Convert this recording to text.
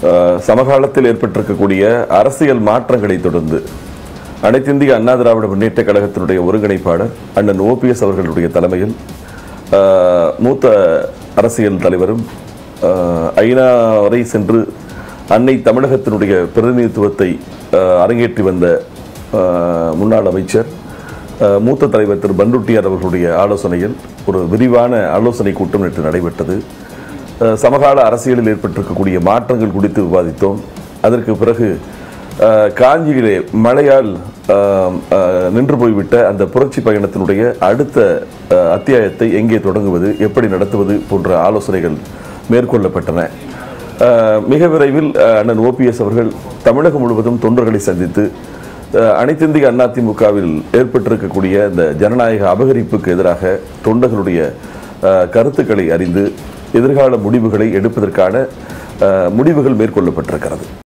அஹ், சமகாலத்தில் ஏற்பட்டிருக்கக்கூடிய அரசியல் மாற்றங்களை தொடர்ந்து அனைத்திந்திய அண்ணா திராவிட முன்னேற்ற கழகத்தினுடைய ஒருங்கிணைப்பாளர் அண்ணன் ஓபிஎஸ் அவர்களுடைய தலைமையில் அஹ், மூத்த அரசியல் தலைவரும் அஹ், ஐநா வரை சென்று அன்னை தமிழகத்தினுடைய பிரதிநிதித்துவத்தை அஹ், அரங்கேற்றி வந்த அஹ், முன்னாள் அமைச்சர் அஹ், மூத்த தலைவர் திரு பண்டுட்டியார் அவர்களுடைய ஆலோசனையில் ஒரு விரிவான ஆலோசனை கூட்டம் நேற்று நடைபெற்றது அஹ், சமகால அரசியலில் ஏற்பட்டிருக்கக்கூடிய மாற்றங்கள் குறித்து விவாதித்தோம் அதற்கு பிறகு அஹ், காஞ்சியிலே மழையால் அஹ், அஹ், நின்று போய்விட்ட அந்த புரட்சி பயணத்தினுடைய அடுத்த அஹ், அத்தியாயத்தை எங்கே தொடங்குவது எப்படி நடத்துவது போன்ற ஆலோசனைகள் மேற்கொள்ளப்பட்டன அஹ், மிக விரைவில் அஹ், அண்ணன் ஓபிஎஸ் அவர்கள் தமிழகம் முழுவதும் தொண்டர்களை சந்தித்து அஹ், அனைத்திந்திய அதிமுகவில் ஏற்பட்டிருக்கக்கூடிய இந்த ஜனநாயக அபகரிப்புக்கு எதிராக தொண்டர்களுடைய அஹ், கருத்துக்களை அறிந்து எதிர்கால முடிவுகளை எடுப்பதற்கான அஹ், முடிவுகள் மேற்கொள்ளப்பட்டிருக்கிறது